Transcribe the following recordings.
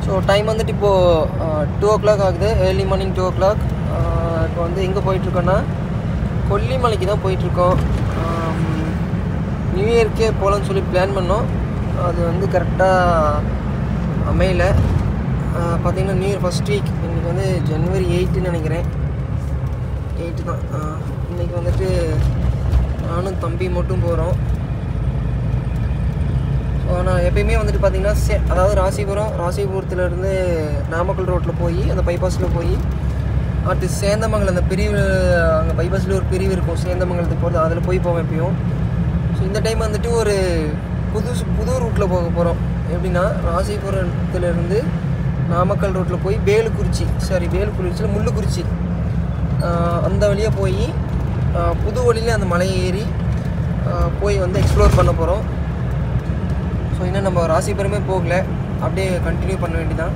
so time வந்துட்டு இப்போது two o'clock ஆகுது early morning two o'clock இப்போ வந்து எங்கே போயிட்டுருக்கோன்னா கொல்லிமலைக்கு தான் போயிட்டுருக்கோம் நியூ இயர்க்கே போகலான்னு சொல்லி பிளான் பண்ணோம் அது வந்து கரெக்டாக அமையல பார்த்தீங்கன்னா நியூ இயர் ஃபஸ்ட் வீக் இன்றைக்கி வந்து ஜனவரி எயிட்டுன்னு நினைக்கிறேன் எயிட்டு தான் இன்றைக்கி வந்துட்டு நானும் தம்பி மட்டும் போகிறோம் ஸோ நான் எப்பயுமே வந்துட்டு பார்த்தீங்கன்னா சே அதாவது ராசிபுரம் ராசிபுரத்துலேருந்து நாமக்கல் ரோட்டில் போய் அந்த பைபாஸில் போய் அடுத்து சேந்தமங்கலம் அந்த பிரிவு அங்கே பைபாஸில் ஒரு பிரிவு இருக்கும் சேந்தமங்கலத்துக்கு போகிறது அதில் போய் போவேன் எப்பயும் ஸோ இந்த டைம் வந்துட்டு ஒரு புது புது ரூட்டில் போக போகிறோம் எப்படின்னா ராசிபுரத்துலேருந்து நாமக்கல் ரோட்டில் போய் வேலுக்குறிச்சி சாரி வேலுக்குறிச்சியில் முள்ளுக்குறிச்சி ஆஹ் அந்த வழியாக போய் ஆஹ் புது வழியில் அந்த மலையை ஏறி ஆஹ் போய் வந்து எக்ஸ்ப்ளோர் பண்ண போகிறோம் ஸோ இன்னும் நம்ம ராசிபுரமே போகல அப்படியே கண்டினியூ பண்ண வேண்டியதான்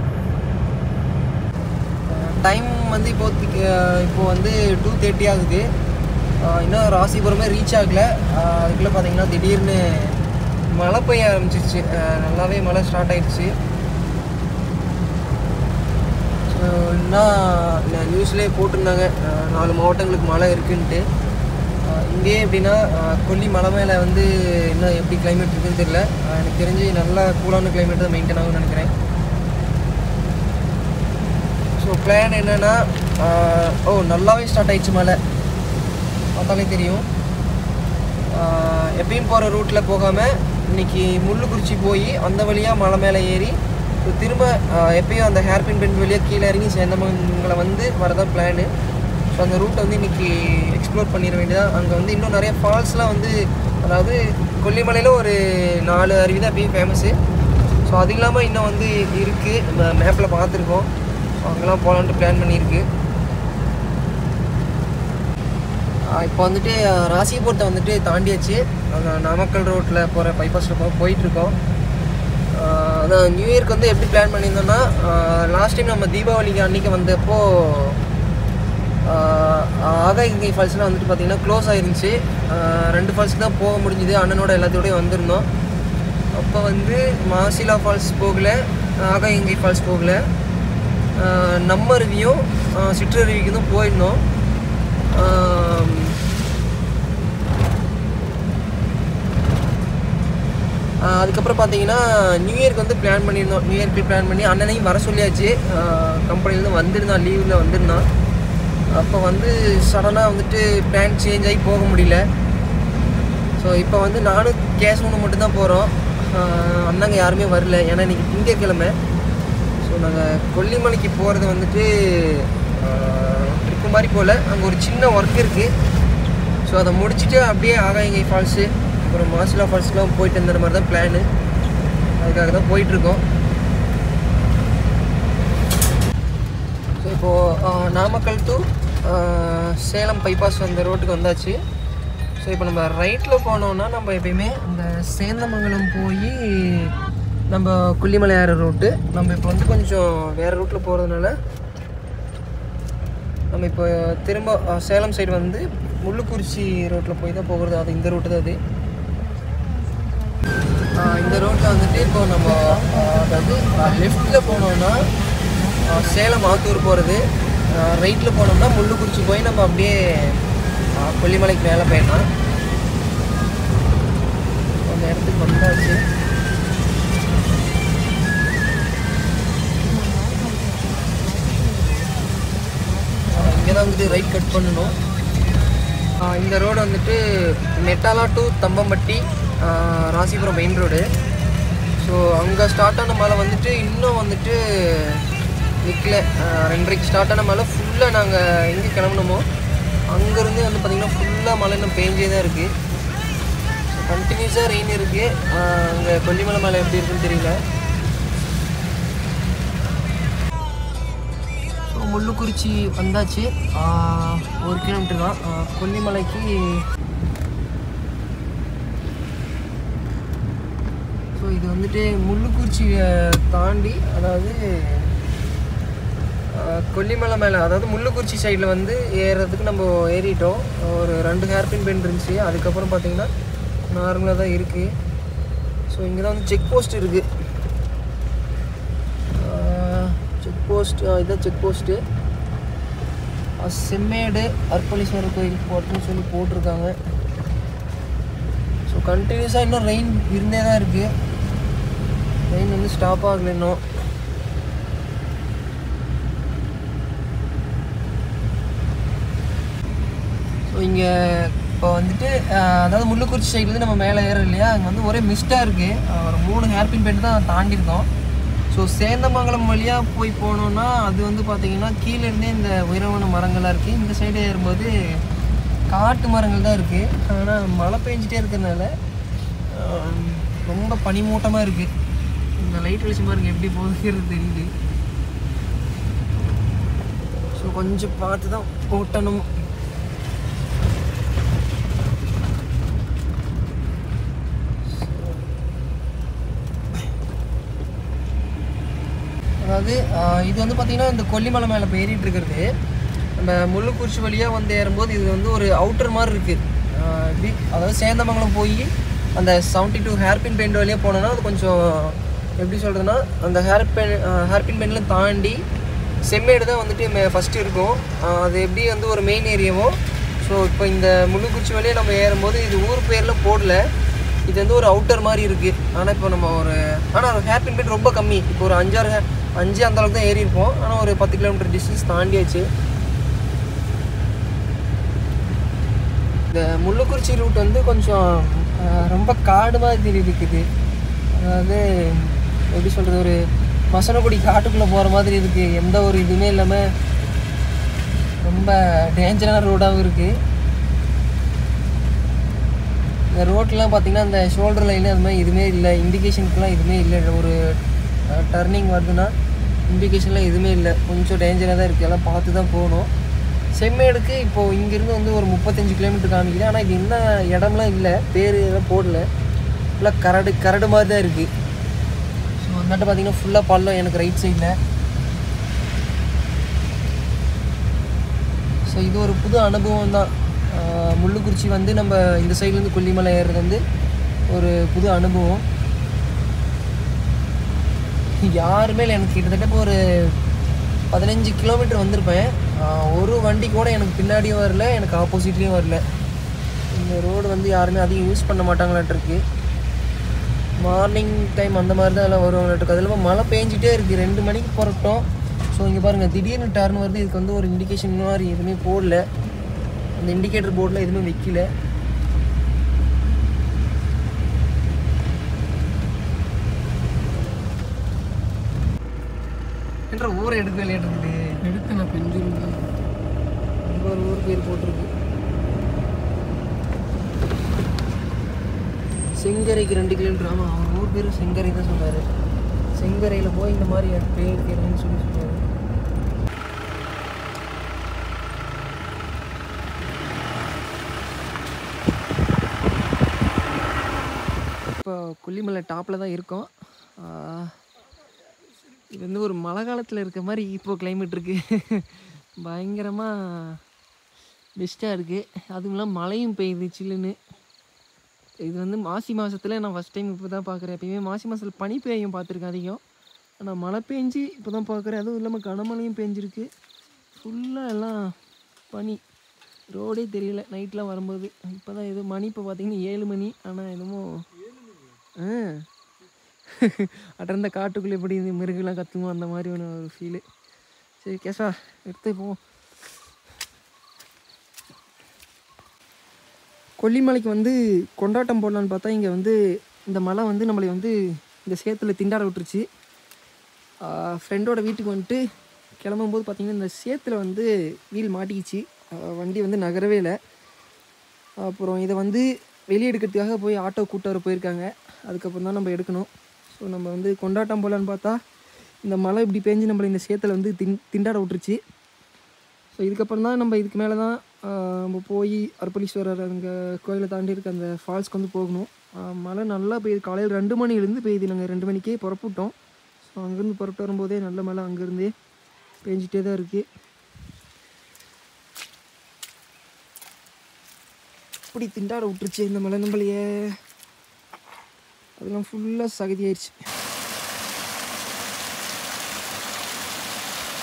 டைம் வந்து இப்போதைக்கு இப்போ வந்து டூ தேர்ட்டி ஆகுது ஆஹ் இன்னும் ராசிபுரமே ரீச் ஆகல ஆஹ் அதுக்குள்ளே பார்த்தீங்கன்னா திடீர்னு மழை பெய்ய ஆரம்பிச்சிருச்சு ஆஹ் நல்லாவே மழை ஸ்டார்ட் ஆயிடுச்சு ஸோ இன்னும் நியூஸ்லேயே போட்டிருந்தாங்க ஆஹ் நாலு மாவட்டங்களுக்கு மழை இருக்குன்ட்டு ஆஹ் இங்கேயே எப்படின்னா ஆஹ் கொல்லி மலை மேலே வந்து இன்னும் எப்படி கிளைமேட் இருக்குன்னு தெரியல ஆஹ் எனக்கு தெரிஞ்சு நல்லா கூலான கிளைமேட் தான் மெயின்டைன் ஆகும்னு நினைக்கிறேன் ஸோ பிளான் என்னென்னா ஓ நல்லாவே ஸ்டார்ட் ஆயிடுச்சு மழை பார்த்தாலே தெரியும் ஆஹ் எப்பயும் போகிற ரூட்டில் போகாமல் இன்னைக்கு முள்ளுக்குறிச்சி போய் அந்த வழியாக மலை மேலே ஏறி ஸோ திரும்ப ஆஹ் எப்பயும் அந்த ஹேர்பின் பெண்ட் வழியாக கீழே இறங்கி சேந்தமங்கலை வந்து வரதான் பிளானு ஸோ அந்த ரூட்டை வந்து இன்னைக்கு எக்ஸ்ப்ளோர் பண்ணிட வேண்டியதான் அங்கே வந்து இன்னும் நிறைய ஃபால்ஸ்லாம் வந்து அதாவது கொல்லிமலையில் ஒரு நாலு அருவி தான் எப்பயும் ஃபேமஸ்ஸு ஸோ அது இல்லாமல் இன்னும் வந்து இருக்குது நம்ம மேப்பில் பார்த்துருக்கோம் ஸோ அங்கெல்லாம் போகலான்ட்டு பிளான் பண்ணியிருக்கு இப்போ வந்துட்டு அஹ், ராசிபுரத்தை வந்துட்டு தாண்டியாச்சு அங்க நாமக்கல் ரோட்டில் போகிற பைபாஸில் போ போயிட்டுருக்கோம் அதான் நியூ இயர்க்கு வந்து எப்படி பிளான் பண்ணியிருந்தோம்னா லாஸ்ட் டைம் நம்ம தீபாவளிக்கு அன்றைக்கி வந்தப்போ ஆஹ், ஆகாயங்கை ஃபால்ஸ்லாம் வந்துட்டு பார்த்திங்கன்னா க்ளோஸ் ஆயிருந்துச்சு ஆஹ், ரெண்டு ஃபால்ஸ்க்கு தான் போக முடிஞ்சுது அண்ணனோட எல்லாத்தோடய வந்திருந்தோம் அப்போ வந்து மாசிலா ஃபால்ஸ் போகல ஆகாயங்கை ஃபால்ஸ் போகல ஆஹ், நம்ம அருவியும் ஆஹ், சிற்றருவிக்கு தான் போயிருந்தோம் ஆம், ஆஹ் அதுக்கப்புறம் பார்த்தீங்கன்னா நியூ இயர்க்கு வந்து பிளான் பண்ணியிருந்தோம் நியூ இயர்க்கு பிளான் பண்ணி அண்ணனையும் வர சொல்லியாச்சு கம்பெனிலேருந்து வந்திருந்தான் லீவில் வந்திருந்தான் அப்போ வந்து சடனாக வந்துட்டு பிளான் சேஞ்ச் ஆகி போக முடியல ஸோ இப்போ வந்து நானும் கேஸ் ஒன்று மட்டும்தான் போகிறோம் அண்ணங்க யாருமே வரல ஏன்னா இன்றைக்கி திங்கக்கிழமை ஸோ நாங்கள் கொல்லிமலைக்கு போகிறது வந்துட்டு ட்ரிப்பு மாதிரி போகல அங்கே ஒரு சின்ன ஒர்க் இருக்குது ஸோ அதை முடிச்சுட்டு அப்படியே ஆகாயங்கை ஃபால்ஸு அப்புறம் மாசிலா ஃபால்ஸ்க்குலாம் போயிட்டு இருந்த மாதிரி தான் பிளானு அதுக்காக தான் போயிட்டுருக்கோம் ஸோ இப்போது நாமக்கல் டு சேலம் பைபாஸ் அந்த ரோட்டுக்கு வந்தாச்சு ஸோ இப்போ நம்ம ரைட்டில் போனோம்னா நம்ம எப்பயுமே இந்த சேந்தமங்கலம் போய் நம்ம கொல்லிமலை ஏற ரூட்டு நம்ம இப்போ வந்து கொஞ்சம் வேறு ரூட்டில் போகிறதுனால நம்ம இப்போ திரும்ப அஹ், சேலம் சைடு வந்து முள்ளுக்குறிச்சி ரோட்டில் போய் தான் போகிறது அது இந்த ரூட்டு தான் அது அஹ், இந்த ரோட்டில் வந்துட்டு இப்போ நம்ம அஹ், அதாவது லெஃப்ட்டில் போனோம்னா அஹ், சேலம் ஆத்தூர் போகிறது ரைட்டில் போனோம்னா முள்ளுக்குறிச்சி போய் நம்ம அப்படியே அஹ், கொல்லிமலைக்கு மேலே போயிடலாம் அந்த இடத்துக்கு வந்தாச்சு இங்கே தான் வந்துட்டு ரைட் கட் பண்ணணும் ஆஹ் இந்த ரோடு வந்துட்டு நெட்டாலா டு தம்பம்பட்டி ஆஹ் ராசிபுரம் மெயின் ரோடு ஸோ அங்கே ஸ்டார்ட் ஆன மலை வந்துட்டு இன்னும் வந்துட்டு நிற்கல ரெண்டரைக்கு ஸ்டார்ட் ஆன மலை ஃபுல்லாக நாங்கள் எங்கே கிளம்புனோமோ அங்கேருந்து வந்து பார்த்திங்கன்னா ஃபுல்லாக மழை இன்னும் பேஞ்சே தான் இருக்குது ஸோ கண்டினியூஸாக ரெயின் இருக்குது அங்கே கொல்லிமலை மலை எப்படி இருக்குன்னு தெரியல ஸோ முள்ளுக்குறிச்சி வந்தாச்சு ஆஹ் ஒரு கிலோமீட்டர் தான் ஆஹ் கொல்லிமலைக்கு ஸோ இது வந்துட்டு முள்ளுக்குறிச்சியை தாண்டி அதாவது ஆஹ் கொல்லிமலை மேலே அதாவது முள்ளுக்குறிச்சி சைடில் வந்து ஏறுறதுக்கு நம்ம ஏறிட்டோம் ஒரு ரெண்டு ஹேர்பின் பெண்ட் இருந்துச்சு அதுக்கப்புறம் பார்த்தீங்கன்னா நார்மலாக தான் இருக்குது ஸோ இங்கே தான் வந்து செக் போஸ்ட் இருக்குது போஸ்ட் இதான் செக் போஸ்ட்டு செம்மேடு அர்ப்பளீஸ்வரர் கோயில் போட்டுன்னு சொல்லி போட்டிருக்காங்க ஸோ கண்டினியூஸாக இன்னும் ரெயின் இருந்தே தான் இருக்குது ரெயின் வந்து ஸ்டாப் ஆகல இன்னும் ஸோ இங்கே இப்போ வந்துட்டு அஹ், அதாவது முள்ளுக்குறிச்சி சைட்லேருந்து நம்ம மேலே ஏறோம் இல்லையா அங்கே வந்து ஒரே மிஸ்டாக இருக்குது ஒரு மூணு ஹேர்பின் பெண்ட் தான் தாண்டியிருக்கோம் ஸோ சேந்தமங்கலம் வழியாக போய் போனோம்னா அது வந்து பார்த்திங்கன்னா கீழே இருந்தே இந்த உயரமான மரங்கள்லாம் இருக்குது இந்த சைடு ஏறும்போது காட்டு மரங்கள் தான் இருக்குது ஆனால் மழை பெஞ்சிட்டே இருக்கிறதுனால ஆம், ரொம்ப பனிமூட்டமாக இருக்குது இந்த லைட் வெளிச்சம் பாருங்க எப்படி போகுதுங்கிறது தெரியுது ஸோ கொஞ்சம் பார்த்து தான் ஓட்டணும் அதாவது ஆஹ், இது வந்து பார்த்திங்கன்னா இந்த கொல்லிமலை மேலே இப்போ ஏறிட்டு இருக்கிறது நம்ம முள்ளுக்குறிச்சி வழியாக வந்து ஏறும்போது இது வந்து ஒரு அவுட்டர் மாதிரி இருக்குது இப்படி அதாவது சேந்தமங்கலம் போய் அந்த செவன்ட்டி டூ ஹேர்பின் பெண்ட் வழியாக போனோன்னா அது கொஞ்சம் எப்படி சொல்கிறதுனா அந்த ஹேர் பென் ஹேர்பின் பெண்ட்லாம் தாண்டி செம்மேடு தான் வந்துட்டு மே ஃபஸ்ட்டு இருக்கும் ஆஹ், அது எப்படி வந்து ஒரு மெயின் ஏரியாவோ ஸோ இப்போ இந்த முள்ளுக்குறிச்சி வழியாக நம்ம ஏறும்போது இது ஊர் பேரில் போடல இது வந்து ஒரு அவுட்டர் மாதிரி இருக்குது ஆனால் இப்போ நம்ம ஒரு ஆனால் ஹேர்பின் பெண்ட் ரொம்ப கம்மி இப்போ ஒரு அஞ்சாறு hair- அஞ்சு அந்த அளவுக்கு தான் ஏறி இருப்போம் ஆனால் ஒரு பத்து கிலோமீட்டர் டிஸ்டன்ஸ் தாண்டியாச்சு இந்த முள்ளுக்குறிச்சி ரூட் வந்து கொஞ்சம் ஆஹ், ரொம்ப காடு மாதிரி இருக்குது அதாவது எப்படி சொல்கிறது ஒரு மசனக்குடி காட்டுக்குள்ளே போகிற மாதிரி இருக்குது எந்த ஒரு இதுவுமே இல்லாமல் ரொம்ப டேஞ்சரான ரோடாகவும் இருக்குது இந்த ரோட்லாம் பார்த்தீங்கன்னா இந்த ஷோல்டர் லைன் அது மாதிரி எதுவுமே இல்லை இண்டிகேஷனுக்குலாம் எதுவுமே இல்லை ஒரு டர்னிங் வருதுன்னா இண்டிகேஷன்லாம் எதுவுமே இல்லை கொஞ்சம் டேஞ்சராக தான் இருக்குது எல்லாம் பார்த்து தான் போகணும் செம்மேடுக்கு இப்போது இங்கேருந்து வந்து ஒரு முப்பத்தஞ்சு கிலோமீட்டர் காமிக்குது ஆனால் இது என்ன இடம்லாம் இல்லை பேர் எல்லாம் போடல ஃபுல்லாக கரடு கரடு மாதிரி தான் இருக்குது ஸோ அந்தாட்ட பார்த்தீங்கன்னா ஃபுல்லாக பள்ளம் எனக்கு ரைட் சைடில் ஸோ இது ஒரு புது அனுபவம் தான் ஆஹ் முள்ளுக்குறிச்சி வந்து நம்ம இந்த சைட்லேருந்து கொல்லிமலை ஏறுறது வந்து ஒரு புது அனுபவம் யாருமே இல்லை எனக்கு கிட்டத்தட்ட இப்போ ஒரு பதினஞ்சு கிலோமீட்டர் வந்திருப்பேன் ஆஹ் ஒரு வண்டி கூட எனக்கு பின்னாடியும் வரல எனக்கு ஆப்போசிட்லேயும் வரல இந்த ரோடு வந்து யாருமே அதிகம் யூஸ் பண்ண மாட்டாங்களாட்டிருக்கு மார்னிங் டைம் அந்த மாதிரி தான் எல்லாம் வருவாங்களாட்டிருக்கு அது இல்லாமல் மழை பேஞ்சிட்டே இருக்குது ரெண்டு மணிக்கு புறப்பட்டோம் ஸோ இங்கே பாருங்கள் திடீர்னு டர்ன் வருது இதுக்கு வந்து ஒரு இண்டிகேஷன் மாதிரி எதுவுமே போடல அந்த இண்டிகேட்டர் போர்டில் எதுவுமே வைக்கல என்ற ஊரை எடுக்க விளையாட்டு எடுத்து நான் கொஞ்சம் இங்கே ஒரு ஊர் பேர் போட்டிருக்கு செங்கரைக்கு ரெண்டு கிலோமீட்டர் ஆமாம் அவர் ஊர் பேர் செங்கரை தான் சொன்னார் செங்கரையில் போய் இந்த மாதிரி பேர் இருக்கிறதுன்னு சொல்லி சொன்னார் இப்போ கொல்லிமலை டாப்பில் தான் இருக்கோம் ஆஹ், இது வந்து ஒரு மழை காலத்தில் இருக்க மாதிரி இப்போ climate இருக்கு பயங்கரமாக பெஸ்ட்டாக இருக்குது அதுவும் இல்லாமல் மழையும் பெய்யுது சில்லுன்னு இது வந்து மாசி மாதத்தில் நான் ஃபஸ்ட் டைம் இப்போ தான் பார்க்குறேன் எப்பயுமே மாசி மாதத்தில் பனி பெய்யும் பார்த்துருக்கேன் அதிகம் ஆனால் மழை பெஞ்சு இப்போ தான் பார்க்குறேன் அதுவும் இல்லாமல் கனமழையும் பெஞ்சிருக்கு ஃபுல்லாக எல்லாம் பனி ரோடே தெரியல நைட்லாம் வரும்போது இப்போ தான் ஏதோ மணி இப்போ பார்த்தீங்கன்னா ஏழு மணி ஆனால் என்னமோ ஆ அடர்ந்த காட்டுக்குள்ளே எப்படி இந்த மிருகெல்லாம் கத்துமோ அந்த மாதிரி ஒன்று ஒரு ஃபீலு சரி கேசா எடுத்து போவோம் கொல்லிமலைக்கு வந்து கொண்டாட்டம் போடலான்னு பார்த்தா இங்கே வந்து இந்த மலை வந்து நம்மளை வந்து இந்த சேத்துல திண்டாட விட்டுருச்சு ஃப்ரெண்டோட வீட்டுக்கு வந்துட்டு கிளம்பும்போது பார்த்தீங்கன்னா இந்த சேத்துல வந்து வீல் மாட்டிக்கிச்சு ஆஹ் வண்டி வந்து நகரவே இல்லை அப்புறம் இதை வந்து வெளியே எடுக்கிறதுக்காக போய் ஆட்டோ கூட்டு வர போயிருக்காங்க அதுக்கப்புறம் தான் நம்ம எடுக்கணும் ஸோ நம்ம வந்து கொண்டாட்டம் போகலான்னு பார்த்தா இந்த மழை இப்படி பேஞ்சு நம்மளை இந்த சேத்துல வந்து தின் திண்டாட விட்டுருச்சு ஸோ இதுக்கப்புறம் தான் நம்ம இதுக்கு மேலே தான் ஆஹ், நம்ம போய் அர்ப்பணீஸ்வரர் அங்கே கோயிலை தாண்டி இருக்க அந்த ஃபால்ஸ்க்கு வந்து போகணும் ஆஹ், மழை நல்லா பெய்யுது காலையில் ரெண்டு மணிலேருந்து பெய்யுது நாங்கள் ரெண்டு மணிக்கே புறப்பட்டோம் ஸோ அங்கேருந்து புறப்பட்டு வரும்போதே நல்ல மழை அங்கேருந்தே பேஞ்சிட்டே தான் இருக்குது இப்படி திண்டாட விட்டுருச்சு இந்த மலை நம்மளையே அதெல்லாம் ஃபுல்லாக சகதி ஆயிடுச்சு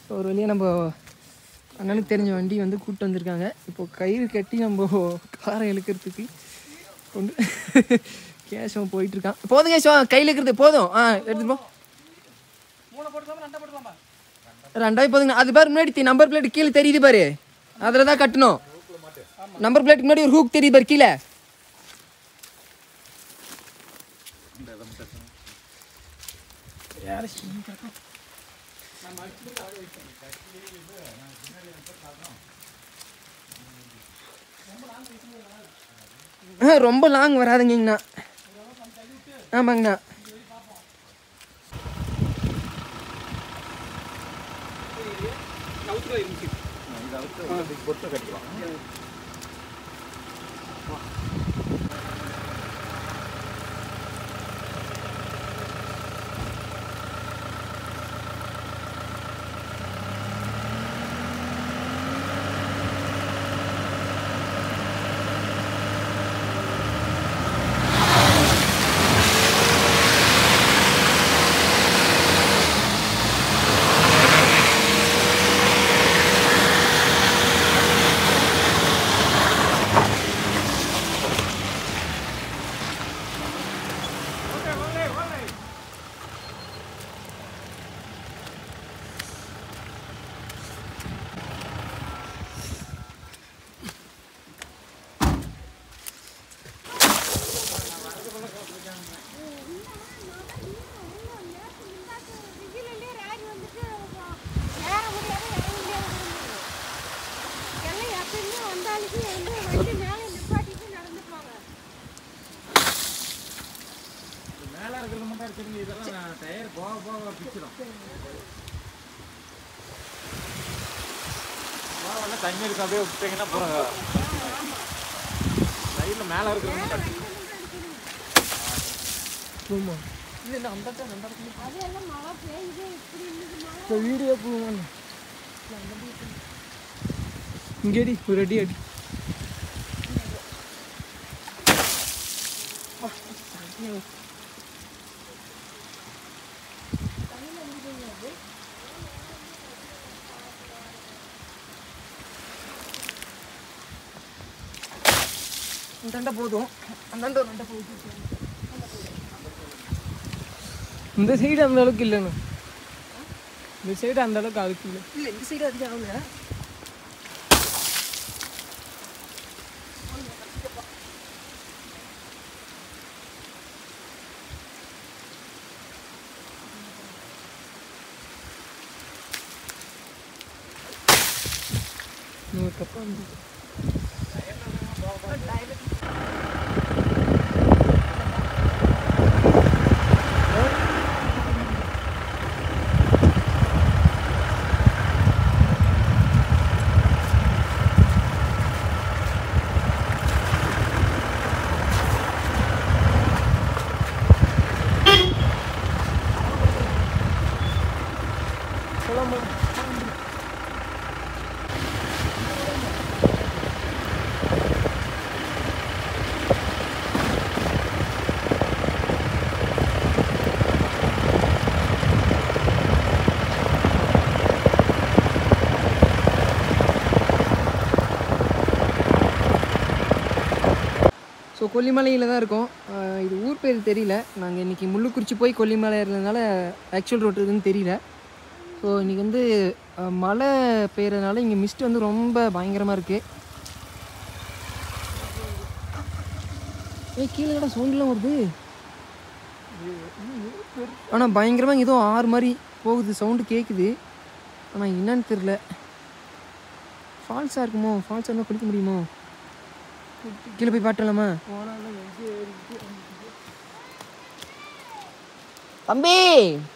ஒரு வழியாக நம்ம அண்ணனுக்கு தெரிஞ்ச வண்டி வந்து கூப்பிட்டு வந்திருக்காங்க இப்போ கயிறு கட்டி நம்ம காரை இழுக்கிறதுக்கு கொண்டு கேஷவன் போயிட்டு இருக்கான் போதும் கேஷவன் கையில் இருக்கிறது போதும் ஆ எடுத்துட்டு போ ரெண்டாயிரம் போதுங்க அது பாரு முன்னாடி நம்பர் பிளேட் கீழே தெரியுது பாரு அதில் தான் கட்டணும் நம்பர் பிளேட்டுக்கு முன்னாடி ஒரு ஹூக் தெரியுது பாரு கீழே ஆ ரொம்ப லாங் வராதுங்கண்ணா ஆமாங்கண்ணா தண்ணி இருக்கு அப்படியே விட்டீங்கன்னா போறாங்க சைடில் மேலே இருக்கிறவங்க ஆமாம் இது என்ன அந்த இந்த வீடியோ போவாங்க இங்கே அடி ஒரு அடி அடி அந்தாண்ட போதும் அந்தாண்ட ஒரு ரெண்டை போதும் இந்த சைடு அந்த அளவுக்கு இல்லைண்ணா இந்த சைடு அந்த அளவுக்கு அதுக்கு இல்லை இல்லை இந்த சைடு அதிகம் ஆகல நூறு கப்பா இருந்தது சொல்லாமல் ஸோ கொல்லிமலையில் தான் இருக்கோம் ஆஹ் இது ஊர் பேர் தெரியல நாங்கள் இன்றைக்கி முள்ளுக்குறிச்சி போய் கொல்லிமலை இருந்ததுனால ஆக்சுவல் ரோட் இருக்குன்னு தெரியல ஸோ இன்றைக்கி வந்து ஆஹ் மழை பெய்யறதுனால இங்கே மிஸ்ட் வந்து ரொம்ப பயங்கரமாக இருக்குது ஏய் கீழே கூட சவுண்ட்லாம் வருது ஆனால் பயங்கரமாக ஏதோ ஆறு மாதிரி போகுது சவுண்டு கேட்குது ஆனால் என்னன்னு தெரில ஃபால்ஸாக இருக்குமோ ஃபால்ஸாக இருந்தால் குளிக்க முடியுமோ கீழே போய் பாட்டலாமா தம்பி